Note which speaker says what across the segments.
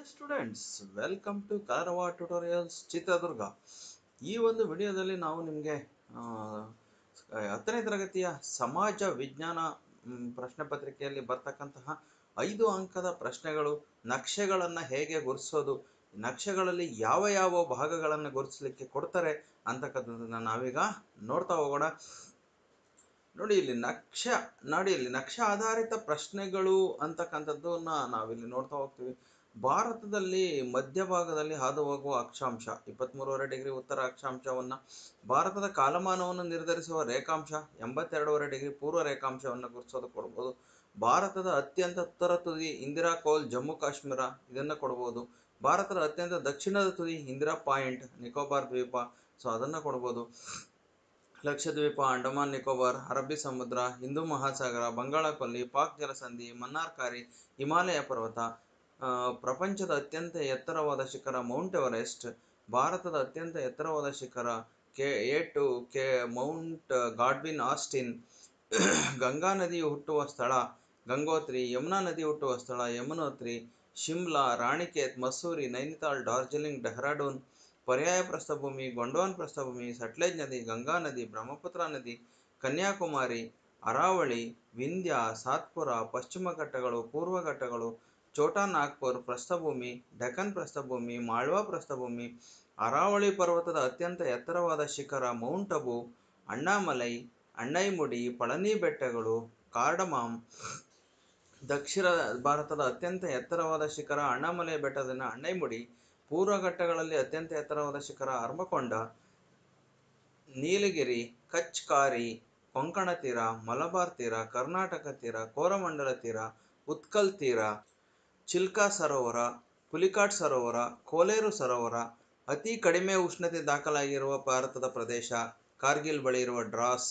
Speaker 1: Students welcome to Karava tutorials Chitradurga ಈ ಒಂದು ವಿಡಿಯೋದಲ್ಲಿ ನಾವು ನಿಮಗೆ ಹತ್ತನೇ ತರಗತಿಯ ಸಮಾಜ ವಿಜ್ಞಾನ ಮ್, ಪ್ರಶ್ನೆ ಪತ್ರಿಕೆಯಲ್ಲಿ ಬರ್ತಕ್ಕಂತಹ ಐದು ಅಂಕದ ಪ್ರಶ್ನೆಗಳು ನಕ್ಷೆಗಳನ್ನು ಹೇಗೆ ಗುರುತಿಸೋದು ನಕ್ಷೆಗಳಲ್ಲಿ ಯಾವ ಯಾವ ಭಾಗಗಳನ್ನು ಗುರುತಿಸಲಿಕ್ಕೆ ಕೊಡ್ತಾರೆ ಅಂತಕ್ಕಂಥದ್ದನ್ನು ನಾವೀಗ ನೋಡ್ತಾ ಹೋಗೋಣ ನೋಡಿ ಇಲ್ಲಿ ನಕ್ಷ ನೋಡಿ ಇಲ್ಲಿ ನಕ್ಷ ಆಧಾರಿತ ಪ್ರಶ್ನೆಗಳು ಅಂತಕ್ಕಂಥದ್ದನ್ನ ನಾವಿಲ್ಲಿ ನೋಡ್ತಾ ಹೋಗ್ತೀವಿ ಭಾರತದಲ್ಲಿ ಮಧ್ಯಭಾಗದಲ್ಲಿ ಹಾದು ಹೋಗುವ ಅಕ್ಷಾಂಶ ಇಪ್ಪತ್ತ್ಮೂರುವರೆ ಡಿಗ್ರಿ ಉತ್ತರ ಅಕ್ಷಾಂಶವನ್ನು ಭಾರತದ ಕಾಲಮಾನವನ್ನು ನಿರ್ಧರಿಸುವ ರೇಖಾಂಶ ಎಂಬತ್ತೆರಡೂವರೆ ಡಿಗ್ರಿ ಪೂರ್ವ ರೇಖಾಂಶವನ್ನು ಗುರುತಿಸೋದು ಕೊಡ್ಬೋದು ಭಾರತದ ಅತ್ಯಂತ ಉತ್ತರ ತುದಿ ಇಂದಿರಾ ಕೋಲ್ ಜಮ್ಮು ಕಾಶ್ಮೀರ ಇದನ್ನು ಕೊಡ್ಬೋದು ಭಾರತದ ಅತ್ಯಂತ ದಕ್ಷಿಣದ ತುದಿ ಇಂದಿರಾ ಪಾಯಿಂಟ್ ನಿಕೋಬಾರ್ ದ್ವೀಪ ಸೊ ಅದನ್ನು ಕೊಡ್ಬೋದು ಲಕ್ಷದ್ವೀಪ ಅಂಡಮಾನ್ ನಿಕೋಬಾರ್ ಅರಬ್ಬಿ ಸಮುದ್ರ ಹಿಂದೂ ಮಹಾಸಾಗರ ಬಂಗಾಳಕೊಲ್ಲಿ ಪಾಕ್ ಜಲಸಂಧಿ ಮನ್ನಾರ್ಕಾರಿ ಹಿಮಾಲಯ ಪರ್ವತ ಆ, ಪ್ರಪಂಚದ ಅತ್ಯಂತ ಎತ್ತರವಾದ ಶಿಖರ ಮೌಂಟ್ ಎವರೆಸ್ಟ್ ಭಾರತದ ಅತ್ಯಂತ ಎತ್ತರವಾದ ಶಿಖರ ಕೆ ಎ two K mount Godwin Austen Ganga ನದಿಯು ಹುಟ್ಟುವ ಸ್ಥಳ ಗಂಗೋತ್ರಿ ಯಮುನಾ ನದಿ ಹುಟ್ಟುವ ಸ್ಥಳ ಯಮುನೋತ್ರಿ ಶಿಮ್ಲಾ ರಾಣಿಕೇತ್ ಮಸೂರಿ ನೈನಿತಾಲ್ ಡಾರ್ಜಿಲಿಂಗ್ ಡೆಹ್ರಾಡೂನ್ ಪರ್ಯಾಯ ಪ್ರಸ್ಥಭೂಮಿ ಗೊಂಡೋನ್ ಪ್ರಸ್ಥಭೂಮಿ ಸಟ್ಲೇಜ್ ನದಿ ಗಂಗಾ ನದಿ ಬ್ರಹ್ಮಪುತ್ರ ನದಿ ಕನ್ಯಾಕುಮಾರಿ ಅರಾವಳಿ ವಿಂಧ್ಯ ಸಾತ್ಪುರ ಪಶ್ಚಿಮ ಘಟ್ಟಗಳು ಪೂರ್ವ ಘಟ್ಟಗಳು ಛೋಟಾ ನಾಗ್ಪುರ್ ಪ್ರಸ್ಥಭೂಮಿ ಡೆಕ್ಕನ್ ಪ್ರಸ್ಥಭೂಮಿ ಮಾಳ್ವಾ ಪ್ರಸ್ಥಭೂಮಿ ಅರಾವಳಿ ಪರ್ವತದ ಅತ್ಯಂತ ಎತ್ತರವಾದ ಶಿಖರ ಮೌಂಟ್ ಅಬು ಅಣ್ಣಾಮಲೈ ಅಣ್ಣೈಮುಡಿ ಪಳನಿ ಬೆಟ್ಟಗಳು ಕಾರ್ಡಮಾಮ್ ದಕ್ಷಿಣ ಭಾರತದ ಅತ್ಯಂತ ಎತ್ತರವಾದ ಶಿಖರ ಅಣ್ಣಾಮಲೈ ಬೆಟ್ಟದಲ್ಲಿನ ಅಣ್ಣೈಮುಡಿ ಪೂರ್ವ ಘಟ್ಟಗಳಲ್ಲಿ ಅತ್ಯಂತ ಎತ್ತರವಾದ ಶಿಖರ ಹರ್ಮಕೊಂಡ ನೀಲಗಿರಿ ಕಚ್ ಕಾರಿ ಕೊಂಕಣ ತೀರ ಮಲಬಾರ್ ತೀರ ಕರ್ನಾಟಕ ತೀರ ಕೋರಮಂಡಲ ತೀರ ಉತ್ಕಲ್ ತೀರ ಚಿಲ್ಕಾ ಸರೋವರ ಪುಲಿಕಾಟ್ ಸರೋವರ ಕೋಲೇರು ಸರೋವರ ಅತಿ ಕಡಿಮೆ ಉಷ್ಣತೆ ದಾಖಲಾಗಿರುವ ಭಾರತದ ಪ್ರದೇಶ ಕಾರ್ಗಿಲ್ ಬಳಿ ಇರುವ ಡ್ರಾಸ್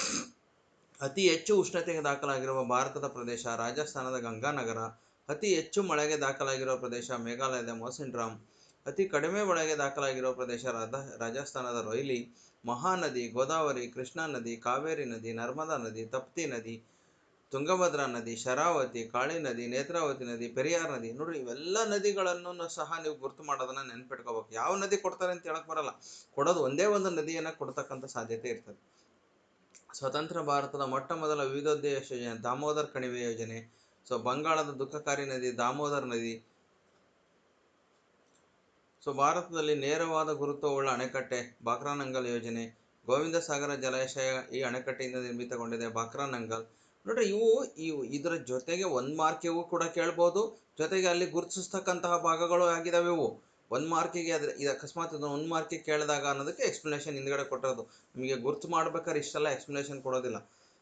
Speaker 1: ಅತಿ ಹೆಚ್ಚು ಉಷ್ಣತೆಗೆ ದಾಖಲಾಗಿರುವ ಭಾರತದ ಪ್ರದೇಶ ರಾಜಸ್ಥಾನದ ಗಂಗಾನಗರ ಅತಿ ಹೆಚ್ಚು ಮಳೆಗೆ ದಾಖಲಾಗಿರುವ ಪ್ರದೇಶ ಮೇಘಾಲಯದ ಮೋಸಿನ್ರಾಮ್ ಅತಿ ಕಡಿಮೆ ಮಳೆಗೆ ದಾಖಲಾಗಿರುವ ಪ್ರದೇಶ ರಾಧ ರಾಜಸ್ಥಾನದ ರೊಯ್ಲಿ ಮಹಾನದಿ ಗೋದಾವರಿ ಕೃಷ್ಣಾ ನದಿ ಕಾವೇರಿ ನದಿ ನರ್ಮದಾ ನದಿ ತಪ್ತಿ ನದಿ ತುಂಗಭದ್ರಾ ನದಿ ಶರಾವತಿ ಕಾಳಿ ನದಿ ನೇತ್ರಾವತಿ ನದಿ ಪೆರಿಯಾರ್ ನದಿ ನೋಡ್ರಿ ಇವೆಲ್ಲ ನದಿಗಳನ್ನು ಸಹ ನೀವು ಗುರುತು ಮಾಡೋದನ್ನ ನೆನ್ಪಿಟ್ಕೋಬೇಕು ಯಾವ ನದಿ ಕೊಡ್ತಾರೆ ಅಂತ ಹೇಳಕ್ ಬರಲ್ಲ ಕೊಡೋದು ಒಂದೇ ಒಂದು ನದಿಯನ್ನ ಕೊಡ್ತಕ್ಕಂಥ ಸಾಧ್ಯತೆ ಇರ್ತದೆ ಸ್ವತಂತ್ರ ಭಾರತದ ಮೊಟ್ಟ ಮೊದಲ ವಿವಿಧೋದ್ದೇಶ ಯೋಜನೆ ದಾಮೋದರ್ ಕಣಿವೆ ಯೋಜನೆ ಸೊ ಬಂಗಾಳದ ದುಃಖಕಾರಿ ನದಿ ದಾಮೋದರ್ ನದಿ ಸೊ ಭಾರತದಲ್ಲಿ ನೇರವಾದ ಗುರುತ್ವವುಳ್ಳ ಅಣೆಕಟ್ಟೆ ಬಾಕ್ರಾನಂಗಲ್ ಯೋಜನೆ ಗೋವಿಂದ ಸಾಗರ ಜಲಾಶಯ ಈ ಅಣೆಕಟ್ಟೆಯಿಂದ ನಿರ್ಮಿತಗೊಂಡಿದೆ ಬಾಕ್ರಾನಂಗಲ್ ನೋಡ್ರಿ ಇವು ಇವು ಇದರ ಜೊತೆಗೆ ಒಂದು ಮಾರ್ಕಿಗೂ ಕೂಡ ಕೇಳ್ಬೋದು ಜೊತೆಗೆ ಅಲ್ಲಿ ಗುರುತಿಸ್ತಕ್ಕಂತಹ ಭಾಗಗಳು ಆಗಿದಾವೆ ಇವು ಒಂದು ಮಾರ್ಕಿಗೆ ಅದ್ರ ಇದು ಅಕಸ್ಮಾತ್ ಇದನ್ನು ಒಂದು ಮಾರ್ಕಿಗೆ ಕೇಳಿದಾಗ ಅನ್ನೋದಕ್ಕೆ ಎಕ್ಸ್ಪ್ಲನೇಷನ್ ಹಿಂದ್ಗಡೆ ಕೊಟ್ಟಿರೋದು ನಿಮಗೆ ಗುರುತು ಮಾಡ್ಬೇಕಾದ್ರೆ ಇಷ್ಟೆಲ್ಲ ಎಕ್ಸ್ಪ್ಲನೇಷನ್ ಕೊಡೋದಿಲ್ಲ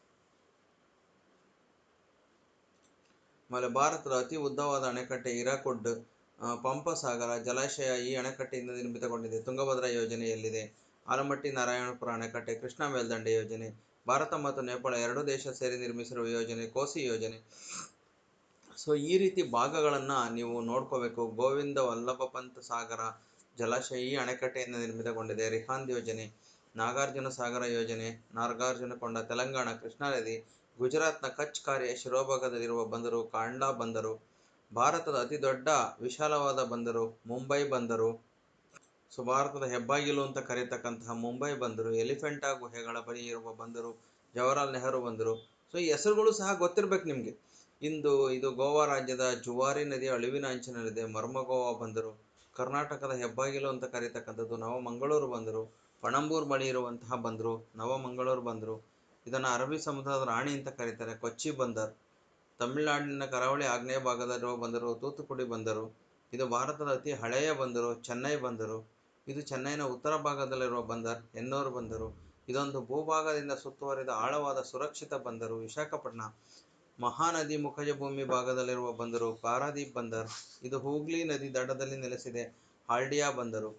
Speaker 1: ಆಮೇಲೆ ಭಾರತದ ಅತಿ ಉದ್ದವಾದ ಅಣೆಕಟ್ಟೆ ಹಿರಾಕುಡ್ ಆ, ಪಂಪಸಾಗರ ಜಲಾಶಯ ಈ ಅಣೆಕಟ್ಟೆಯಿಂದ ನಿರ್ಮಿತಗೊಂಡಿದೆ ತುಂಗಭದ್ರಾ ಯೋಜನೆಯಲ್ಲಿದೆ ಆಲಮಟ್ಟಿ ನಾರಾಯಣಪುರ ಅಣೆಕಟ್ಟೆ ಕೃಷ್ಣಾ ಮೇಲ್ದಂಡೆ ಯೋಜನೆ ಭಾರತ ಮತ್ತು ನೇಪಾಳ ಎರಡೂ ದೇಶ ಸೇರಿ ನಿರ್ಮಿಸಿರುವ ಯೋಜನೆ ಕೋಸಿ ಯೋಜನೆ ಸೊ ಈ ರೀತಿ ಭಾಗಗಳನ್ನು ನೀವು ನೋಡ್ಕೋಬೇಕು ಗೋವಿಂದ ವಲ್ಲಭ ಪಂತ್ ಸಾಗರ ಜಲಾಶಯ ಈ ಅಣೆಕಟ್ಟೆಯಿಂದ ನಿರ್ಮಿತಗೊಂಡಿದೆ ರಿಹಾಂದ್ ಯೋಜನೆ ನಾಗಾರ್ಜುನ ಸಾಗರ ಯೋಜನೆ ನಾಗಾರ್ಜುನ ಕೊಂಡ ತೆಲಂಗಾಣ ಕೃಷ್ಣಾ ನದಿ ಗುಜರಾತ್ನ ಕಚ್ ಕಾರ್ಯ ಶಿರೋಭಾಗದಲ್ಲಿರುವ ಬಂದರು ಕಾಂಡ್ಲಾ ಬಂದರು ಭಾರತದ ಅತಿ ದೊಡ್ಡ ವಿಶಾಲವಾದ ಬಂದರು ಮುಂಬೈ ಬಂದರು ಸೊ ಭಾರತದ ಹೆಬ್ಬಾಗಿಲು ಅಂತ ಕರೀತಕ್ಕಂತಹ ಮುಂಬೈ ಬಂದರು ಎಲಿಫೆಂಟಾ ಗುಹೆಗಳ ಬಳಿ ಇರುವ ಬಂದರು ಜವಾಹರ್ಲಾಲ್ ನೆಹರು ಬಂದರು ಸೊ ಈ ಹೆಸರುಗಳು ಸಹ ಗೊತ್ತಿರ್ಬೇಕು ನಿಮಗೆ ಇಂದು ಇದು ಗೋವಾ ರಾಜ್ಯದ ಜುವಾರಿ ನದಿಯ ಅಳಿವಿನ ಅಂಚಿನಲ್ಲಿದೆ ಮರ್ಮಗೋವಾ ಬಂದರು ಕರ್ನಾಟಕದ ಹೆಬ್ಬಾಗಿಲು ಅಂತ ಕರೀತಕ್ಕಂಥದ್ದು ನವಮಂಗಳೂರು ಬಂದರು ಪಣಂಬೂರ್ ಬಳಿ ಇರುವಂತಹ ಬಂದರು ನವಮಂಗಳೂರು ಬಂದರು ಇದನ್ನು ಅರಬ್ಬಿ ಸಮುದ್ರದ ರಾಣಿ ಅಂತ ಕರೀತಾರೆ ಕೊಚ್ಚಿ ಬಂದರ್ ತಮಿಳುನಾಡಿನ ಕರಾವಳಿ ಆಗ್ನೇಯ ಭಾಗದಲ್ಲಿರುವ ಬಂದರು ತೂತುಕುಡಿ ಬಂದರು ಇದು ಭಾರತದ ಅತಿ ಹಳೆಯ ಬಂದರು ಚೆನ್ನೈ ಬಂದರು ಇದು ಚೆನ್ನೈನ ಉತ್ತರ ಭಾಗದಲ್ಲಿರುವ ಬಂದರ್ ಎನ್ನೂರು ಬಂದರು ಇದೊಂದು ಭೂಭಾಗದಿಂದ ಸುತ್ತುವರಿದ ಆಳವಾದ ಸುರಕ್ಷಿತ ಬಂದರು ವಿಶಾಖಪಟ್ಟಣ ಮಹಾನದಿ ಮುಖಜ ಭೂಮಿ ಭಾಗದಲ್ಲಿರುವ ಬಂದರು ಪಾರಾದೀಪ್ ಬಂದರ್ ಇದು ಹೂಗ್ಲಿ ನದಿ ದಡದಲ್ಲಿ ನೆಲೆಸಿದೆ ಹಾಲ್ಡಿಯಾ ಬಂದರು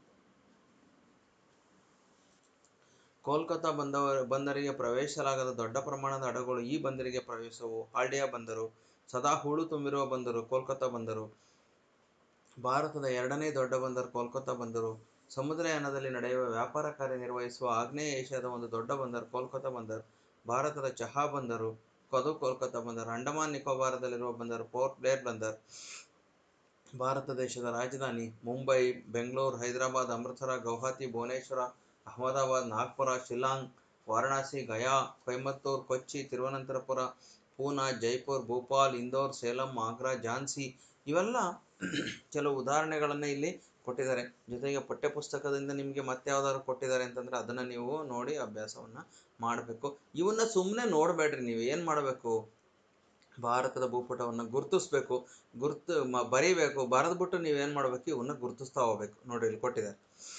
Speaker 1: ಕೋಲ್ಕತ್ತಾ ಬಂದವ ಬಂದರಿಗೆ ಪ್ರವೇಶಿಸಲಾಗದ ದೊಡ್ಡ ಪ್ರಮಾಣದ ಹಡಗುಗಳು ಈ ಬಂದರಿಗೆ ಪ್ರವೇಶಿಸವು ಹಾಲ್ಡಿಯಾ ಬಂದರು ಸದಾ ಹೂಳು ತುಂಬಿರುವ ಬಂದರು ಕೋಲ್ಕತ್ತಾ ಬಂದರು ಭಾರತದ ಎರಡನೇ ದೊಡ್ಡ ಬಂದರು ಕೋಲ್ಕತ್ತಾ ಬಂದರು ಸಮುದ್ರಯಾನದಲ್ಲಿ ನಡೆಯುವ ವ್ಯಾಪಾರ ಕಾರ್ಯ ನಿರ್ವಹಿಸುವ ಆಗ್ನೇಯ ಏಷ್ಯಾದ ಒಂದು ದೊಡ್ಡ ಬಂದರು ಕೋಲ್ಕತ್ತಾ ಬಂದರು ಭಾರತದ ಚಹಾ ಬಂದರು ಕದು ಕೋಲ್ಕತ್ತಾ ಬಂದರು ಅಂಡಮಾನ್ ನಿಕೋಬಾರದಲ್ಲಿರುವ ಬಂದರು ಪೋರ್ಟ್ ಬ್ಲೇರ್ ಬಂದರ್ ಭಾರತ ದೇಶದ ರಾಜಧಾನಿ ಮುಂಬೈ ಬೆಂಗಳೂರು ಹೈದರಾಬಾದ್ ಅಮೃತಸರ ಗೌಹಾತಿ ಭುವನೇಶ್ವರ ಅಹಮದಾಬಾದ್ ನಾಗ್ಪುರ ಶಿಲ್ಲಾಂಗ್ ವಾರಣಾಸಿ ಗಯಾ ಕೊಯಮತ್ತೂರು ಕೊಚ್ಚಿ ತಿರುವನಂತಪುರ ಪೂನಾ ಜೈಪುರ್ ಭೋಪಾಲ್ ಇಂದೋರ್ ಸೇಲಂ ಆಗ್ರಾ ಝಾನ್ಸಿ ಇವೆಲ್ಲ ಕೆಲವು ಉದಾಹರಣೆಗಳನ್ನು ಇಲ್ಲಿ ಕೊಟ್ಟಿದ್ದಾರೆ ಜೊತೆಗೆ ಪಠ್ಯಪುಸ್ತಕದಿಂದ ನಿಮಗೆ ಮತ್ತೆ ಯಾವ್ದಾದ್ರು ಕೊಟ್ಟಿದ್ದಾರೆ ಅಂತಂದ್ರೆ ಅದನ್ನು ನೀವು ನೋಡಿ ಅಭ್ಯಾಸವನ್ನು ಮಾಡಬೇಕು ಇವನ್ನ ಸುಮ್ಮನೆ ನೋಡಬೇಡ್ರಿ ನೀವು ಏನು ಮಾಡಬೇಕು ಭಾರತದ ಭೂಪಟವನ್ನು ಗುರುತಿಸ್ಬೇಕು ಗುರ್ತು ಮ ಬರೀಬೇಕು ಬರೆದ್ಬಿಟ್ಟು ನೀವೇನು ಮಾಡಬೇಕು ಇವನ್ನ ಗುರುತಿಸ್ತಾ ಹೋಗ್ಬೇಕು ನೋಡಿ ಇಲ್ಲಿ ಕೊಟ್ಟಿದ್ದಾರೆ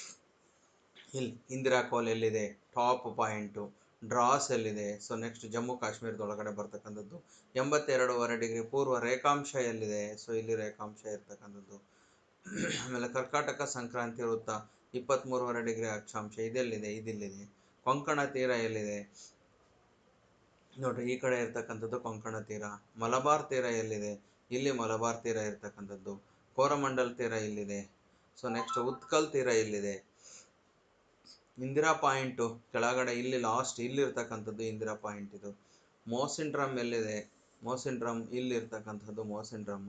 Speaker 1: ಇಲ್ಲಿ ಇಂದಿರಾ ಕೋಲ್ ಎಲ್ಲಿದೆ ಟಾಪ್ ಪಾಯಿಂಟು ಡ್ರಾಸ್ ಎಲ್ಲಿದೆ ಸೊ ನೆಕ್ಸ್ಟ್ ಜಮ್ಮು ಕಾಶ್ಮೀರದೊಳಗಡೆ ಬರ್ತಕ್ಕಂಥದ್ದು ಎಂಬತ್ತೆರಡೂವರೆ ಡಿಗ್ರಿ ಪೂರ್ವ ರೇಖಾಂಶ ಎಲ್ಲಿದೆ ಸೊ ಇಲ್ಲಿ ರೇಖಾಂಶ ಇರ್ತಕ್ಕಂಥದ್ದು ಆಮೇಲೆ ಕರ್ಕಾಟಕ ಸಂಕ್ರಾಂತಿ ವೃತ್ತ ಇಪ್ಪತ್ತ್ಮೂರುವರೆ ಡಿಗ್ರಿ ಅಕ್ಷಾಂಶ ಇದೆಲ್ಲಿದೆ ಇದಿಲ್ಲಿದೆ ಕೊಂಕಣ ತೀರ ಎಲ್ಲಿದೆ ನೋಡ್ರಿ ಈ ಕಡೆ ಇರ್ತಕ್ಕಂಥದ್ದು ಕೊಂಕಣ ತೀರ ಮಲಬಾರ್ ತೀರ ಎಲ್ಲಿದೆ ಇಲ್ಲಿ ಮಲಬಾರ್ ತೀರ ಇರ್ತಕ್ಕಂಥದ್ದು ಕೋರಮಂಡಲ್ ತೀರ ಇಲ್ಲಿದೆ ಸೊ ನೆಕ್ಸ್ಟ್ ಉತ್ಕಲ್ ತೀರ ಇಲ್ಲಿದೆ ಇಂದಿರಾ ಪಾಯಿಂಟು ಕೆಳಗಡೆ ಇಲ್ಲಿ ಲಾಸ್ಟ್ ಇಲ್ಲಿ ಇರ್ತಕ್ಕಂಥದ್ದು ಇಂದಿರಾ ಪಾಯಿಂಟ್ ಇದು ಮೋಸಿನ್ ಡ್ರಮ್ ಎಲ್ಲಿದೆ ಮೋಸಿನ್ ಡ್ರಮ್ ಇಲ್ಲಿ ಇರ್ತಕ್ಕಂಥದ್ದು ಮೋಸಿನ್ ಡ್ರಮ್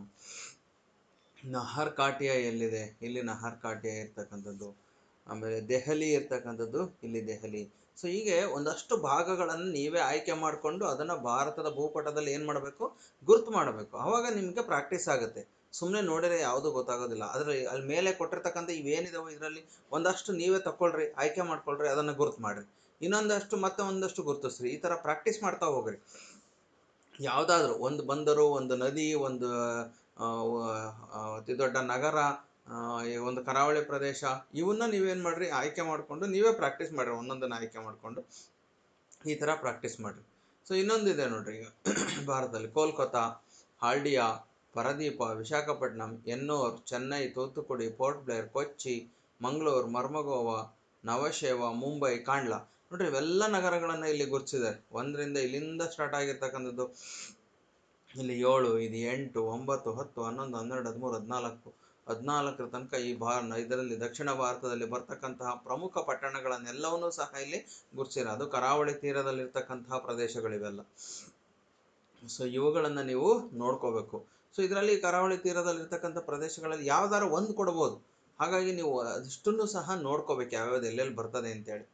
Speaker 1: ನಹರ್ ಕಾಟಿಯಾ ಎಲ್ಲಿದೆ ಇಲ್ಲಿ ನಹರ್ ಕಾಟಿಯಾ ಇರ್ತಕ್ಕಂಥದ್ದು ಆಮೇಲೆ ದೆಹಲಿ ಇರ್ತಕ್ಕಂಥದ್ದು ಇಲ್ಲಿ ದೆಹಲಿ ಸೊ ಹೀಗೆ ಒಂದಷ್ಟು ಭಾಗಗಳನ್ನು ನೀವೇ ಆಯ್ಕೆ ಮಾಡಿಕೊಂಡು ಅದನ್ನು ಭಾರತದ ಭೂಪಟದಲ್ಲಿ ಏನು ಮಾಡಬೇಕು ಗುರುತು ಮಾಡಬೇಕು ಆವಾಗ ನಿಮಗೆ ಪ್ರಾಕ್ಟೀಸ್ ಆಗುತ್ತೆ ಸುಮ್ಮನೆ ನೋಡಿದ್ರೆ ಯಾವುದೂ ಗೊತ್ತಾಗೋದಿಲ್ಲ ಆದರೆ ಅಲ್ಲಿ ಮೇಲೆ ಕೊಟ್ಟಿರ್ತಕ್ಕಂಥ ಇವೇನಿದಾವೆ ಇದರಲ್ಲಿ ಒಂದಷ್ಟು ನೀವೇ ತಗೊಳ್ರಿ ಆಯ್ಕೆ ಮಾಡ್ಕೊಳ್ರಿ ಅದನ್ನು ಗುರುತು ಮಾಡಿರಿ ಇನ್ನೊಂದಷ್ಟು ಮತ್ತೆ ಒಂದಷ್ಟು ಗುರುತಿಸ್ರಿ ಈ ಥರ ಪ್ರಾಕ್ಟೀಸ್ ಮಾಡ್ತಾ ಹೋಗ್ರಿ ಯಾವುದಾದ್ರೂ ಒಂದು ಬಂದರು ಒಂದು ನದಿ ಒಂದು ಆ, ಆ, ಅತಿ ದೊಡ್ಡ ನಗರ ಆ, ಈ ಒಂದು ಕರಾವಳಿ ಪ್ರದೇಶ ಇವನ್ನ ನೀವೇನು ಮಾಡ್ರಿ ಆಯ್ಕೆ ಮಾಡಿಕೊಂಡು ನೀವೇ ಪ್ರಾಕ್ಟೀಸ್ ಮಾಡಿರಿ ಒಂದೊಂದನ್ನು ಆಯ್ಕೆ ಮಾಡಿಕೊಂಡು ಈ ಥರ ಪ್ರಾಕ್ಟೀಸ್ ಮಾಡಿರಿ ಸೊ ಇನ್ನೊಂದಿದೆ ನೋಡ್ರಿ ಈಗ ಭಾರತದಲ್ಲಿ ಕೋಲ್ಕತ್ತಾ ಹಾಲ್ಡಿಯಾ ಪರದೀಪ ವಿಶಾಖಪಟ್ಟಣಂ ಎನ್ನೂರ್ ಚೆನ್ನೈ ತೂತುಕುಡಿ ಪೋರ್ಟ್ ಬ್ಲೇರ್ ಕೊಚ್ಚಿ ಮಂಗಳೂರು ಮರ್ಮಗೋವಾ ನವಶೇವ ಮುಂಬೈ ಕಾಂಡ್ಲಾ ನೋಡ್ರಿ ಇವೆಲ್ಲ ನಗರಗಳನ್ನು ಇಲ್ಲಿ ಗುರುತಿಸಿದ್ದಾರೆ ಒಂದರಿಂದ ಇಲ್ಲಿಂದ ಸ್ಟಾರ್ಟ್ ಆಗಿರ್ತಕ್ಕಂಥದ್ದು ಇಲ್ಲಿ ಏಳು ಇದು ಎಂಟು ಒಂಬತ್ತು ಹತ್ತು ಹನ್ನೊಂದು ಹನ್ನೆರಡು ಹದಿಮೂರು ಹದಿನಾಲ್ಕು ಹದಿನಾಲ್ಕರ ತನಕ ಈ ಭಾ ಇದರಲ್ಲಿ ದಕ್ಷಿಣ ಭಾರತದಲ್ಲಿ ಬರ್ತಕ್ಕಂತಹ ಪ್ರಮುಖ ಪಟ್ಟಣಗಳನ್ನೆಲ್ಲವನ್ನೂ ಸಹ ಇಲ್ಲಿ ಗುರುತಿಸಿರ ಅದು ಕರಾವಳಿ ತೀರದಲ್ಲಿರ್ತಕ್ಕಂತಹ ಪ್ರದೇಶಗಳಿವೆಲ್ಲ ಸೊ ಇವುಗಳನ್ನು ನೀವು ನೋಡ್ಕೋಬೇಕು ಸೊ ಇದರಲ್ಲಿ ಕರಾವಳಿ ತೀರದಲ್ಲಿರ್ತಕ್ಕಂಥ ಪ್ರದೇಶಗಳಲ್ಲಿ ಯಾವ್ದಾರು ಒಂದು ಕೊಡ್ಬೋದು ಹಾಗಾಗಿ ನೀವು ಅದಿಷ್ಟನ್ನು ಸಹ ನೋಡ್ಕೋಬೇಕು ಯಾವ್ಯಾವ್ದು ಎಲ್ಲೆಲ್ಲಿ ಬರ್ತದೆ ಅಂತೇಳಿ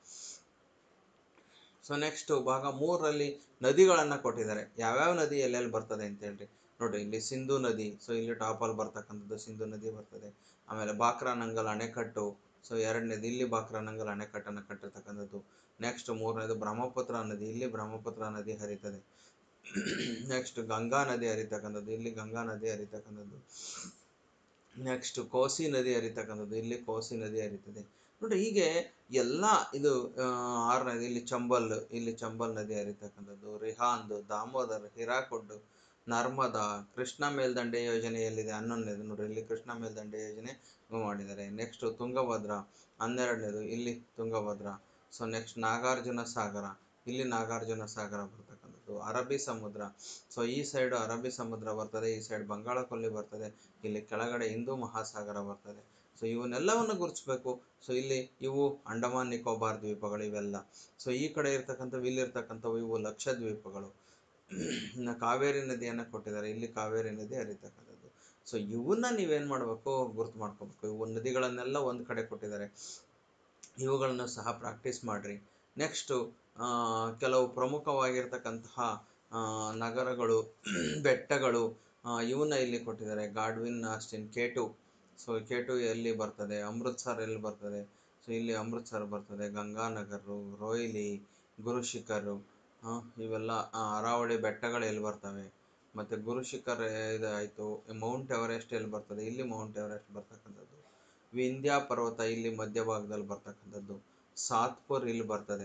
Speaker 1: ಸೊ ನೆಕ್ಸ್ಟ್ ಭಾಗ ಮೂರರಲ್ಲಿ ನದಿಗಳನ್ನು ಕೊಟ್ಟಿದ್ದಾರೆ ಯಾವ್ಯಾವ ನದಿ ಎಲ್ಲೆಲ್ಲಿ ಬರ್ತದೆ ಅಂತ ಹೇಳ್ರಿ ನೋಡ್ರಿ ಇಲ್ಲಿ ಸಿಂಧು ನದಿ ಸೊ ಇಲ್ಲಿ ಟಾಪಲ್ಲಿ ಬರ್ತಕ್ಕಂಥದ್ದು ಸಿಂಧು ನದಿ ಬರ್ತದೆ ಆಮೇಲೆ ಬಾಕ್ರಾನಂಗಲ್ ಅಣೆಕಟ್ಟು ಸೊ ಎರಡನೇದು ಇಲ್ಲಿ ಬಾಕ್ರಾನಂಗಲ್ ಅಣೆಕಟ್ಟನ್ನು ಕಟ್ಟಿರ್ತಕ್ಕಂಥದ್ದು ನೆಕ್ಸ್ಟ್ ಮೂರನೇದು ಬ್ರಹ್ಮಪುತ್ರ ನದಿ ಇಲ್ಲಿ ಬ್ರಹ್ಮಪುತ್ರ ನದಿ ಹರಿತದೆ ನೆಕ್ಸ್ಟ್ ಗಂಗಾ ನದಿ ಹರಿತಕ್ಕಂಥದ್ದು ಇಲ್ಲಿ ಗಂಗಾ ನದಿ ಹರಿತಕ್ಕಂಥದ್ದು ನೆಕ್ಸ್ಟ್ ಕೋಸಿ ನದಿ ಹರಿತಕ್ಕಂಥದ್ದು ಇಲ್ಲಿ ಕೋಸಿ ನದಿ ಹರಿತದೆ ನೋಡಿ ಹೀಗೆ ಎಲ್ಲ ಇದು ಆ, ಆರನೇದು ಇಲ್ಲಿ ಚಂಬಲ್ ಇಲ್ಲಿ ಚಂಬಲ್ ನದಿ ಹರಿತಕ್ಕಂಥದ್ದು ರಿಹಾಂದ್ ದಾಮೋದರ್ ಹಿರಾಕುಡ್ ನರ್ಮದಾ ಕೃಷ್ಣ ಮೇಲ್ದಂಡೆ ಯೋಜನೆ ಎಲ್ಲಿದೆ ಹನ್ನೊಂದನೇದು ನೋಡಿ ಇಲ್ಲಿ ಕೃಷ್ಣ ಮೇಲ್ದಂಡೆ ಯೋಜನೆ ಮಾಡಿದ್ದಾರೆ ನೆಕ್ಸ್ಟ್ ತುಂಗಭದ್ರಾ ಹನ್ನೆರಡನೇದು ಇಲ್ಲಿ ತುಂಗಭದ್ರಾ ಸೊ ನೆಕ್ಸ್ಟ್ ನಾಗಾರ್ಜುನ ಸಾಗರ ಇಲ್ಲಿ ನಾಗಾರ್ಜುನ ಸಾಗರ ಬರ್ತಕ್ಕಂಥದ್ದು ಅರಬ್ಬಿ ಸಮುದ್ರ ಸೊ ಈ ಸೈಡ್ ಅರಬ್ಬಿ ಸಮುದ್ರ ಬರ್ತದೆ ಈ ಸೈಡ್ ಬಂಗಾಳ ಕೊಲ್ಲಿ ಬರ್ತದೆ ಇಲ್ಲಿ ಕೆಳಗಡೆ ಹಿಂದೂ ಮಹಾಸಾಗರ ಬರ್ತದೆ ಸೊ ಇವನ್ನೆಲ್ಲವನ್ನು ಗುರುತಿಸ್ಬೇಕು ಸೊ ಇಲ್ಲಿ ಇವು ಅಂಡಮಾನ್ ನಿಕೋಬಾರ್ ದ್ವೀಪಗಳು ಇವೆಲ್ಲ ಸೊ ಈ ಕಡೆ ಇರ್ತಕ್ಕಂಥವು ಇಲ್ಲಿರ್ತಕ್ಕಂಥವು ಇವು ಲಕ್ಷದ್ವೀಪಗಳು ಇನ್ನು ಕಾವೇರಿ ನದಿಯನ್ನು ಕೊಟ್ಟಿದ್ದಾರೆ ಇಲ್ಲಿ ಕಾವೇರಿ ನದಿ ಹರಿತಕ್ಕಂಥದ್ದು ಸೊ ಇವನ್ನ ನೀವೇನು ಮಾಡಬೇಕು ಗುರುತು ಮಾಡ್ಕೋಬೇಕು ಇವು ನದಿಗಳನ್ನೆಲ್ಲ ಒಂದು ಕಡೆ ಕೊಟ್ಟಿದ್ದಾರೆ ಇವುಗಳನ್ನು ಸಹ ಪ್ರಾಕ್ಟೀಸ್ ಮಾಡಿರಿ ನೆಕ್ಸ್ಟು ಕೆಲವು ಪ್ರಮುಖವಾಗಿರ್ತಕ್ಕಂತಹ ಆ, ನಗರಗಳು ಬೆಟ್ಟಗಳು ಆ, ಇವನ್ನ ಇಲ್ಲಿ ಕೊಟ್ಟಿದ್ದಾರೆ Godwin Austen K two so K two ಎಲ್ಲಿ ಬರ್ತದೆ ಅಮೃತ್ಸರ್ ಎಲ್ಲಿ ಬರ್ತದೆ ಸೊ ಇಲ್ಲಿ ಅಮೃತ್ಸರ್ ಬರ್ತದೆ ಗಂಗಾನಗರು ರೋಯ್ಲಿ ಗುರುಶಿಖರು ಆ, ಇವೆಲ್ಲ ಆ, ಅರಾವಳಿ ಬೆಟ್ಟಗಳು ಎಲ್ಲಿ ಬರ್ತವೆ ಮತ್ತು ಗುರುಶಿಖರ್ ಇದಾಯಿತು ಮೌಂಟ್ ಎವರೆಸ್ಟ್ ಎಲ್ಲಿ ಬರ್ತದೆ ಇಲ್ಲಿ ಮೌಂಟ್ ಎವರೆಸ್ಟ್ ಬರ್ತಕ್ಕಂಥದ್ದು ವಿಂಧ್ಯ ಪರ್ವತ ಇಲ್ಲಿ ಮಧ್ಯಭಾಗದಲ್ಲಿ ಬರ್ತಕ್ಕಂಥದ್ದು ಸಾತ್ಪುರ್ ಇಲ್ಲಿ ಬರ್ತದೆ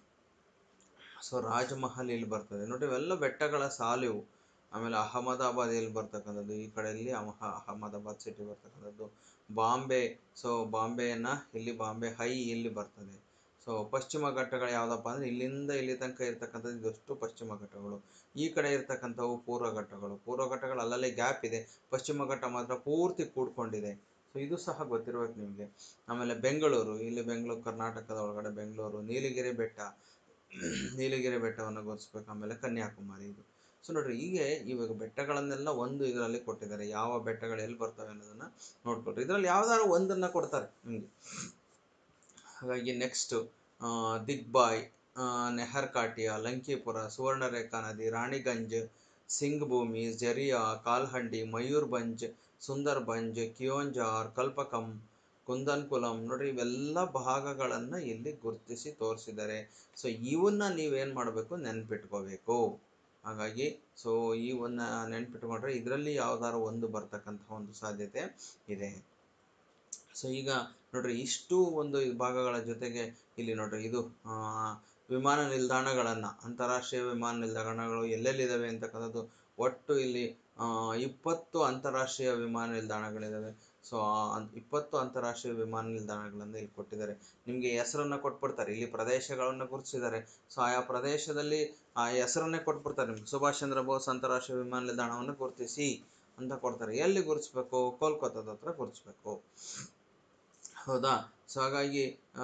Speaker 1: ಸೊ ರಾಜಮಹಲ್ ಇಲ್ಲಿ ಬರ್ತದೆ ನೋಡಿ ಇವೆಲ್ಲ ಬೆಟ್ಟಗಳ ಸಾಲಿವು ಆಮೇಲೆ ಅಹಮದಾಬಾದ್ ಇಲ್ಲಿ ಬರ್ತಕ್ಕಂಥದ್ದು ಈ ಕಡೆಯಲ್ಲಿ ಅಮಹ ಅಹಮದಾಬಾದ್ ಸಿಟಿ ಬರ್ತಕ್ಕಂಥದ್ದು ಬಾಂಬೆ ಸೊ ಬಾಂಬೆಯನ್ನು ಇಲ್ಲಿ ಬಾಂಬೆ ಹೈ ಇಲ್ಲಿ ಬರ್ತದೆ ಸೊ ಪಶ್ಚಿಮ ಘಟ್ಟಗಳು ಯಾವುದಪ್ಪ ಅಂದರೆ ಇಲ್ಲಿಂದ ಇಲ್ಲಿ ತನಕ ಇರ್ತಕ್ಕಂಥದ್ದು ಇದಷ್ಟು ಪಶ್ಚಿಮ ಘಟ್ಟಗಳು ಈ ಕಡೆ ಇರ್ತಕ್ಕಂಥವು ಪೂರ್ವ ಘಟ್ಟಗಳು ಪೂರ್ವ ಘಟ್ಟಗಳು ಅಲ್ಲಲ್ಲಿ ಗ್ಯಾಪ್ ಇದೆ ಪಶ್ಚಿಮ ಘಟ್ಟ ಮಾತ್ರ ಪೂರ್ತಿ ಕೂಡ್ಕೊಂಡಿದೆ ಸೊ ಇದು ಸಹ ಗೊತ್ತಿರ್ಬೇಕು ನಿಮಗೆ ಆಮೇಲೆ ಬೆಂಗಳೂರು ಇಲ್ಲಿ ಬೆಂಗಳೂರು ಕರ್ನಾಟಕದ ಒಳಗಡೆ ಬೆಂಗಳೂರು ನೀಲಗಿರಿ ಬೆಟ್ಟ ನೀಲಗಿರಿ ಬೆಟ್ಟವನ್ನು ಗುರುತಿಸ್ಬೇಕು ಆಮೇಲೆ ಕನ್ಯಾಕುಮಾರಿ ಇದು ಸೊ ನೋಡ್ರಿ ಹೀಗೆ ಇವಾಗ ಬೆಟ್ಟಗಳನ್ನೆಲ್ಲ ಒಂದು ಇದರಲ್ಲಿ ಕೊಟ್ಟಿದ್ದಾರೆ ಯಾವ ಬೆಟ್ಟಗಳು ಎಲ್ಲಿ ಬರ್ತವೆ ಅನ್ನೋದನ್ನ ನೋಡ್ಕೊಳ್ರಿ ಇದರಲ್ಲಿ ಯಾವ್ದಾದ್ರು ಒಂದನ್ನ ಕೊಡ್ತಾರೆ ನಿಮಗೆ ಹಾಗಾಗಿ ನೆಕ್ಸ್ಟ್ ದಿಗ್ಬಾಯ್ ಆ, ನೆಹರ್ಕಾಟಿಯ ಲಂಕೀಪುರ ಸುವರ್ಣರೇಖಾ ನದಿ ರಾಣಿಗಂಜ್ ಸಿಂಗ್ ಭೂಮಿ ಜರಿಯಾ ಕಾಲ್ಹಂಡಿ ಮಯೂರ್ಭಂಜ್ ಸುಂದರ್ಭಂಜ್ ಕಿಯೋಂಜಾರ್ ಕಲ್ಪಕಂ ಕುಂದನ್ಕುಲಂ ನೋಡ್ರಿ ಇವೆಲ್ಲ ಭಾಗಗಳನ್ನ ಇಲ್ಲಿ ಗುರುತಿಸಿ ತೋರಿಸಿದ್ದಾರೆ ಸೊ ಇವನ್ನ ನೀವೇನ್ ಮಾಡಬೇಕು ನೆನ್ಪಿಟ್ಕೋಬೇಕು ಹಾಗಾಗಿ ಸೊ ಇವನ್ನ ನೆನ್ಪಿಟ್ಕೊಂಡ್ರೆ ಇದರಲ್ಲಿ ಯಾವ್ದಾದ್ರು ಒಂದು ಬರ್ತಕ್ಕಂತಹ ಒಂದು ಸಾಧ್ಯತೆ ಇದೆ ಸೊ ಈಗ ನೋಡ್ರಿ ಇಷ್ಟು ಒಂದು ಭಾಗಗಳ ಜೊತೆಗೆ ಇಲ್ಲಿ ನೋಡ್ರಿ ಇದು ಆ, ವಿಮಾನ ನಿಲ್ದಾಣಗಳನ್ನ ಅಂತಾರಾಷ್ಟ್ರೀಯ ವಿಮಾನ ನಿಲ್ದಾಣಗಳು ಎಲ್ಲೆಲ್ಲಿದ್ದಾವೆ ಅಂತಕ್ಕಂಥದ್ದು ಒಟ್ಟು ಇಲ್ಲಿ ಆ, ಇಪ್ಪತ್ತು ಅಂತಾರಾಷ್ಟ್ರೀಯ ವಿಮಾನ ನಿಲ್ದಾಣಗಳಿದ್ದಾವೆ ಸೊ ಇಪ್ಪತ್ತು ಅಂತಾರಾಷ್ಟ್ರೀಯ ವಿಮಾನ ನಿಲ್ದಾಣಗಳನ್ನು ಇಲ್ಲಿ ಕೊಟ್ಟಿದ್ದಾರೆ ನಿಮಗೆ ಹೆಸರನ್ನ ಕೊಟ್ಬಿಡ್ತಾರೆ ಇಲ್ಲಿ ಪ್ರದೇಶಗಳನ್ನು ಗುರುತಿಸಿದ್ದಾರೆ ಸೊ ಆಯಾ ಪ್ರದೇಶದಲ್ಲಿ ಆ ಹೆಸರನ್ನೇ ಕೊಟ್ಬಿಡ್ತಾರೆ ನಿಮ್ಗೆ ಸುಭಾಷ್ ಚಂದ್ರ ಬೋಸ್ ಅಂತಾರಾಷ್ಟ್ರೀಯ ವಿಮಾನ ನಿಲ್ದಾಣವನ್ನು ಗುರುತಿಸಿ ಅಂತ ಕೊಡ್ತಾರೆ ಎಲ್ಲಿ ಗುರುತಿಸ್ಬೇಕು ಕೋಲ್ಕತ್ತಾದ ಹತ್ರ ಗುರುತಿಸ್ಬೇಕು ಹೌದಾ ಸೊ ಹಾಗಾಗಿ ಆ,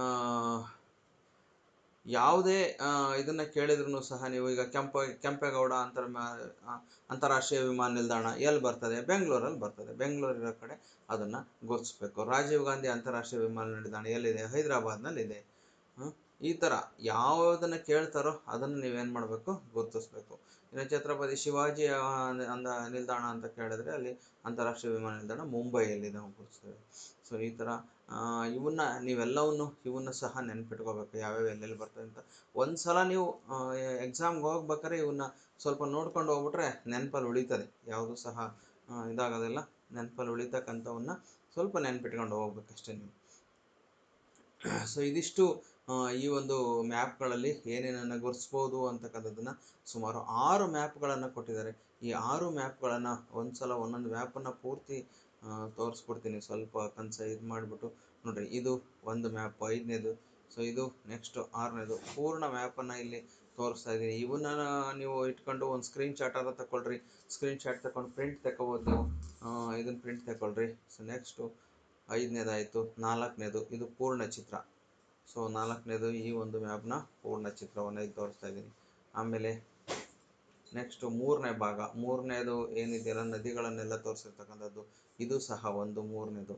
Speaker 1: ಯಾವುದೇ ಆ, ಇದನ್ನ ಕೇಳಿದ್ರು ಸಹ ನೀವು ಈಗ ಕೆಂಪ ಕೆಂಪೇಗೌಡ ಅಂತರ್ ಆ, ಅಂತಾರಾಷ್ಟ್ರೀಯ ವಿಮಾನ ನಿಲ್ದಾಣ ಎಲ್ಲಿ ಬರ್ತದೆ ಬೆಂಗಳೂರಲ್ಲಿ ಬರ್ತದೆ ಬೆಂಗಳೂರಿರೋ ಕಡೆ ಅದನ್ನ ಗುರುತಿಸ್ಬೇಕು ರಾಜೀವ್ ಗಾಂಧಿ ಅಂತಾರಾಷ್ಟ್ರೀಯ ವಿಮಾನ ನಿಲ್ದಾಣ ಎಲ್ಲಿದೆ ಹೈದರಾಬಾದ್ನಲ್ಲಿದೆ ಹ್ಮ್? ಈ ಥರ ಯಾವುದನ್ನ ಕೇಳ್ತಾರೋ ಅದನ್ನು ನೀವೇನು ಮಾಡಬೇಕು ಗುರುತಿಸ್ಬೇಕು ಇನ್ನು ಛತ್ರಪತಿ ಶಿವಾಜಿ ಆ, ಅಂದ ನಿಲ್ದಾಣ ಅಂತ ಕೇಳಿದ್ರೆ ಅಲ್ಲಿ ಅಂತಾರಾಷ್ಟ್ರೀಯ ವಿಮಾನ ನಿಲ್ದಾಣ ಮುಂಬೈಯಲ್ಲಿ ನಾವು ಗುರುತಿಸ್ತೇವೆ ಸೊ ಈ ಥರ ಆ, ಇವನ್ನ ನೀವೆಲ್ಲವನ್ನು ಇವನ್ನ ಸಹ ನೆನ್ಪಿಟ್ಕೋಬೇಕು ಯಾವ್ಯಾವ ಎಲ್ಲೆಲ್ಲಿ ಬರ್ತವೆ ಅಂತ ಒಂದ್ಸಲ ನೀವು ಎಕ್ಸಾಮ್ಗೆ ಹೋಗ್ಬೇಕಾದ್ರೆ ಇವನ್ನ ಸ್ವಲ್ಪ ನೋಡ್ಕೊಂಡು ಹೋಗ್ಬಿಟ್ರೆ ನೆನಪಲ್ಲಿ ಉಳಿತದೆ ಯಾವುದು ಸಹ ಆ, ಇದಾಗೋದಿಲ್ಲ ನೆನಪಲ್ಲಿ ಉಳಿತಕ್ಕಂಥವನ್ನ ಸ್ವಲ್ಪ ನೆನ್ಪಿಟ್ಕೊಂಡು ಹೋಗ್ಬೇಕಷ್ಟೇ ನೀವು ಸೊ ಇದಿಷ್ಟು ಆ, ಈ ಒಂದು ಮ್ಯಾಪ್ಗಳಲ್ಲಿ ಏನೇನನ್ನು ಗುರುತಿಸ್ಬೋದು ಅಂತಕ್ಕಂಥದ್ದನ್ನು ಸುಮಾರು ಆರು ಮ್ಯಾಪ್ಗಳನ್ನು ಕೊಟ್ಟಿದ್ದಾರೆ ಈ ಆರು ಮ್ಯಾಪ್ಗಳನ್ನು ಒಂದ್ಸಲ ಒಂದೊಂದು ಮ್ಯಾಪನ್ನು ಪೂರ್ತಿ ಆ, ತೋರಿಸ್ಬಿಡ್ತೀನಿ ಸ್ವಲ್ಪ ಕನ್ಸ ಇದು ಮಾಡಿಬಿಟ್ಟು ನೋಡ್ರಿ ಇದು ಒಂದು ಮ್ಯಾಪ್ ಐದನೇದು ಸೊ ಇದು ನೆಕ್ಸ್ಟ್ ಆರನೇದು ಪೂರ್ಣ ಮ್ಯಾಪನ್ನು ಇಲ್ಲಿ ತೋರಿಸ್ತಾ ಇದ್ದೀನಿ ಇವನ್ನ ನೀವು ಇಟ್ಕೊಂಡು ಒಂದು ಸ್ಕ್ರೀನ್ ಶಾಟ್ ಆದ ತಗೊಳ್ರಿ ಸ್ಕ್ರೀನ್ ಶಾಟ್ ತಗೊಂಡು ಪ್ರಿಂಟ್ ತಗೋಬೋದು ನೀವು ಇದನ್ನು ಪ್ರಿಂಟ್ ತಗೊಳ್ರಿ ಸೊ ನೆಕ್ಸ್ಟು ಐದನೇದಾಯಿತು ನಾಲ್ಕನೇದು ಇದು ಪೂರ್ಣ ಚಿತ್ರ ಸೊ ನಾಲ್ಕನೇದು ಈ ಒಂದು ಮ್ಯಾಪ್ನ ಪೂರ್ಣ ಚಿತ್ರವನ್ನು ಇಲ್ಲಿ ತೋರಿಸ್ತಾ ಇದ್ದೀನಿ ಆಮೇಲೆ ನೆಕ್ಸ್ಟು ಮೂರನೇ ಭಾಗ ಮೂರನೇದು ಏನಿದೆಯಲ್ಲ ನದಿಗಳನ್ನೆಲ್ಲ ತೋರಿಸಿರ್ತಕ್ಕಂಥದ್ದು ಇದು ಸಹ ಒಂದು ಮೂರನೇದು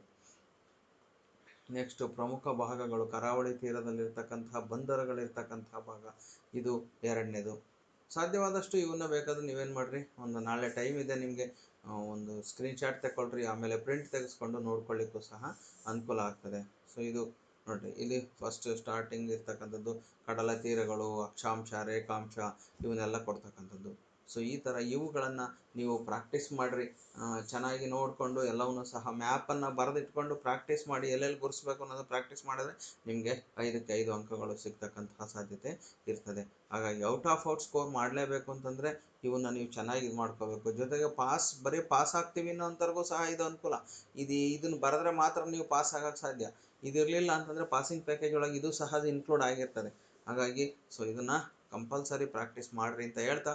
Speaker 1: ನೆಕ್ಸ್ಟ್ ಪ್ರಮುಖ ಭಾಗಗಳು ಕರಾವಳಿ ತೀರದಲ್ಲಿರ್ತಕ್ಕಂತಹ ಬಂದರುಗಳಿರ್ತಕ್ಕಂತಹ ಭಾಗ ಇದು ಎರಡನೇದು ಸಾಧ್ಯವಾದಷ್ಟು ಇವನ್ನ ಬೇಕಾದ್ರೆ ನೀವೇನು ಮಾಡ್ರಿ ಒಂದು ನಾಳೆ ಟೈಮ್ ಇದೆ ನಿಮಗೆ ಒಂದು ಸ್ಕ್ರೀನ್ ಶಾಟ್ ತಗೊಳ್ರಿ ಆಮೇಲೆ ಪ್ರಿಂಟ್ ತೆಗೆಸ್ಕೊಂಡು ನೋಡ್ಕೊಳ್ಳಿಕ್ಕೂ ಸಹ ಅನುಕೂಲ ಆಗ್ತದೆ ಸೊ ಇದು ನೋಡ್ರಿ ಇಲ್ಲಿ ಫಸ್ಟ್ ಸ್ಟಾರ್ಟಿಂಗ್ ಇರ್ತಕ್ಕಂಥದ್ದು ಕಡಲ ತೀರಗಳು ಅಕ್ಷಾಂಶ ರೇಖಾಂಶ ಇವನ್ನೆಲ್ಲ ಕೊಡ್ತಕ್ಕಂಥದ್ದು ಸೊ ಈ ಥರ ಇವುಗಳನ್ನು ನೀವು ಪ್ರಾಕ್ಟೀಸ್ ಮಾಡಿರಿ ಚೆನ್ನಾಗಿ ನೋಡಿಕೊಂಡು ಎಲ್ಲವನ್ನೂ ಸಹ ಮ್ಯಾಪನ್ನು ಬರೆದಿಟ್ಕೊಂಡು ಪ್ರಾಕ್ಟೀಸ್ ಮಾಡಿ ಎಲ್ಲೆಲ್ಲಿ ಗುರುಸ್ಬೇಕು ಅನ್ನೋದು ಪ್ರಾಕ್ಟೀಸ್ ಮಾಡಿದ್ರೆ ನಿಮಗೆ ಐದಕ್ಕೆ ಐದು ಅಂಕಗಳು ಸಿಗ್ತಕ್ಕಂತಹ ಸಾಧ್ಯತೆ ಇರ್ತದೆ ಹಾಗಾಗಿ ಔಟ್ ಆಫ್ ಔಟ್ ಸ್ಕೋರ್ ಮಾಡಲೇಬೇಕು ಅಂತಂದರೆ ಇವನ್ನ ನೀವು ಚೆನ್ನಾಗಿ ಇದು ಮಾಡ್ಕೋಬೇಕು ಜೊತೆಗೆ ಪಾಸ್ ಬರೀ ಪಾಸ್ ಆಗ್ತೀವಿ ಅನ್ನೋಂಥವ್ರಿಗೂ ಸಹ ಇದು ಅನುಕೂಲ ಇದು ಇದನ್ನು ಬರೆದ್ರೆ ಮಾತ್ರ ನೀವು ಪಾಸ್ ಆಗೋಕ್ಕೆ ಸಾಧ್ಯ ಇದಿರಲಿಲ್ಲ ಅಂತಂದರೆ ಪಾಸಿಂಗ್ ಪ್ಯಾಕೇಜ್ ಒಳಗೆ ಇದು ಸಹ ಇನ್ಕ್ಲೂಡ್ ಆಗಿರ್ತದೆ ಹಾಗಾಗಿ ಸೊ ಇದನ್ನು ಕಂಪಲ್ಸರಿ ಪ್ರಾಕ್ಟೀಸ್ ಮಾಡಿರಿ ಅಂತ ಹೇಳ್ತಾ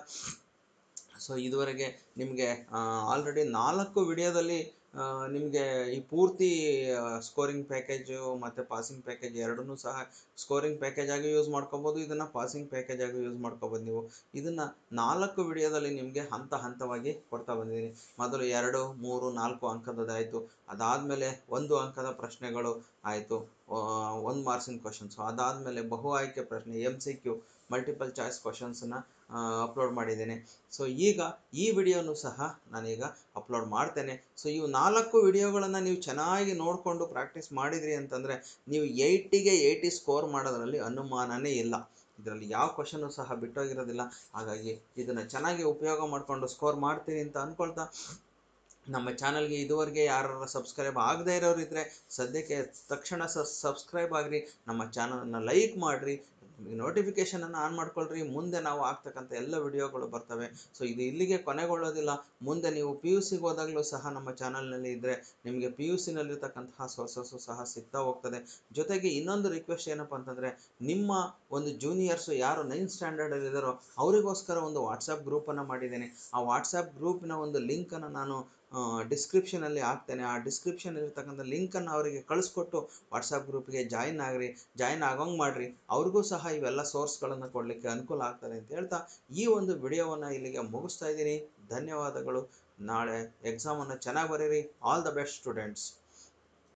Speaker 1: ಸೊ ಇದುವರೆಗೆ ನಿಮಗೆ ಆಲ್ರೆಡಿ ನಾಲ್ಕು ವಿಡಿಯೋದಲ್ಲಿ ನಿಮಗೆ ಈ ಪೂರ್ತಿ ಸ್ಕೋರಿಂಗ್ ಪ್ಯಾಕೇಜು ಮತ್ತು ಪಾಸಿಂಗ್ ಪ್ಯಾಕೇಜ್ ಎರಡನ್ನೂ ಸಹ ಸ್ಕೋರಿಂಗ್ ಪ್ಯಾಕೇಜ್ ಆಗಿ ಯೂಸ್ ಮಾಡ್ಕೋಬೋದು ಇದನ್ನು ಪಾಸಿಂಗ್ ಪ್ಯಾಕೇಜ್ ಆಗಿ ಯೂಸ್ ಮಾಡ್ಕೋಬೋದು ನೀವು ಇದನ್ನು ನಾಲ್ಕು ವಿಡಿಯೋದಲ್ಲಿ ನಿಮಗೆ ಹಂತ ಹಂತವಾಗಿ ಕೊಡ್ತಾ ಬಂದಿದ್ದೀನಿ ಮೊದಲು ಎರಡು ಮೂರು ನಾಲ್ಕು ಅಂಕದದಾಯಿತು ಅದಾದಮೇಲೆ ಒಂದು ಅಂಕದ ಪ್ರಶ್ನೆಗಳು ಆಯಿತು ಒಂದು ಮಾರ್ಕ್ಸಿನ ಕ್ವಶನ್ಸು ಅದಾದಮೇಲೆ ಬಹು ಆಯ್ಕೆ ಪ್ರಶ್ನೆ M C Q multiple choice ಕ್ವಶನ್ಸನ್ನು ಅಪ್ಲೋಡ್ ಮಾಡಿದ್ದೇನೆ ಸೊ ಈಗ ಈ ವಿಡಿಯೋನು ಸಹ ನಾನೀಗ ಅಪ್ಲೋಡ್ ಮಾಡ್ತೇನೆ ಸೊ ಇವು ನಾಲ್ಕು ವಿಡಿಯೋಗಳನ್ನು ನೀವು ಚೆನ್ನಾಗಿ ನೋಡಿಕೊಂಡು ಪ್ರಾಕ್ಟೀಸ್ ಮಾಡಿದ್ರಿ ಅಂತಂದರೆ ನೀವು ಏಯ್ಟಿಗೆ ಏಯ್ಟಿ ಸ್ಕೋರ್ ಮಾಡೋದ್ರಲ್ಲಿ ಅನುಮಾನನೇ ಇಲ್ಲ ಇದರಲ್ಲಿ ಯಾವ ಕ್ವಶನು ಸಹ ಬಿಟ್ಟೋಗಿರೋದಿಲ್ಲ ಹಾಗಾಗಿ ಇದನ್ನು ಚೆನ್ನಾಗಿ ಉಪಯೋಗ ಮಾಡಿಕೊಂಡು ಸ್ಕೋರ್ ಮಾಡ್ತೀನಿ ಅಂತ ಅಂದ್ಕೊಳ್ತಾ ನಮ್ಮ ಚಾನಲ್ಗೆ ಇದುವರೆಗೆ ಯಾರು ಸಬ್ಸ್ಕ್ರೈಬ್ ಆಗದೇ ಇರೋರು ಇದ್ದರೆ ಸದ್ಯಕ್ಕೆ ತಕ್ಷಣ ಸಬ್ಸ್ಕ್ರೈಬ್ ಆಗಿರಿ ನಮ್ಮ ಚಾನಲನ್ನು ಲೈಕ್ ಮಾಡಿರಿ ನೋಟಿಫಿಕೇಷನನ್ನು ಆನ್ ಮಾಡ್ಕೊಳ್ರಿ ಮುಂದೆ ನಾವು ಆಗ್ತಕ್ಕಂಥ ಎಲ್ಲ ವಿಡಿಯೋಗಳು ಬರ್ತವೆ ಸೊ ಇದು ಇಲ್ಲಿಗೆ ಕೊನೆಗೊಳ್ಳೋದಿಲ್ಲ ಮುಂದೆ ನೀವು ಪಿ ಯು ಸಿಗೆ ಹೋದಾಗಲೂ ಸಹ ನಮ್ಮ ಚಾನಲ್ನಲ್ಲಿ ಇದ್ದರೆ ನಿಮಗೆ ಪಿ ಯು ಸಿನಲ್ಲಿರ್ತಕ್ಕಂತಹ ಸೋರ್ಸಸ್ಸು ಸಹ ಸಿಗ್ತಾ ಹೋಗ್ತದೆ ಜೊತೆಗೆ ಇನ್ನೊಂದು ರಿಕ್ವೆಸ್ಟ್ ಏನಪ್ಪ ಅಂತಂದರೆ ನಿಮ್ಮ ಒಂದು ಜೂನಿಯರ್ಸು ಯಾರು ನೈನ್ತ್ ಸ್ಟ್ಯಾಂಡರ್ಡಲ್ಲಿದ್ದಾರೋ ಅವರಿಗೋಸ್ಕರ ಒಂದು ವಾಟ್ಸಪ್ ಗ್ರೂಪನ್ನು ಮಾಡಿದ್ದೇನೆ ಆ ವಾಟ್ಸಪ್ ಗ್ರೂಪಿನ ಒಂದು ಲಿಂಕನ್ನು ನಾನು ಡಿಸ್ಕ್ರಿಪ್ಷನಲ್ಲಿ ಹಾಕ್ತೇನೆ ಆ ಡಿಸ್ಕ್ರಿಪ್ಷನ್ ಇರ್ತಕ್ಕಂಥ ಲಿಂಕನ್ನು ಅವರಿಗೆ ಕಳಿಸ್ಕೊಟ್ಟು ವಾಟ್ಸಪ್ ಗ್ರೂಪ್ಗೆ ಜಾಯಿನ್ ಆಗ್ರಿ ಜಾಯಿನ್ ಆಗೋಂಗೆ ಮಾಡಿರಿ ಅವ್ರಿಗೂ ಸಹ ಇವೆಲ್ಲ ಸೋರ್ಸ್ಗಳನ್ನು ಕೊಡಲಿಕ್ಕೆ ಅನುಕೂಲ ಆಗ್ತದೆ ಅಂತ ಹೇಳ್ತಾ ಈ ಒಂದು ವಿಡಿಯೋವನ್ನು ಇಲ್ಲಿಗೆ ಮುಗಿಸ್ತಾ ಇದ್ದೀನಿ ಧನ್ಯವಾದಗಳು ನಾಳೆ ಎಕ್ಸಾಮನ್ನು ಚೆನ್ನಾಗಿ ಬರೀರಿ ಆಲ್ ದ ಬೆಸ್ಟ್ ಸ್ಟೂಡೆಂಟ್ಸ್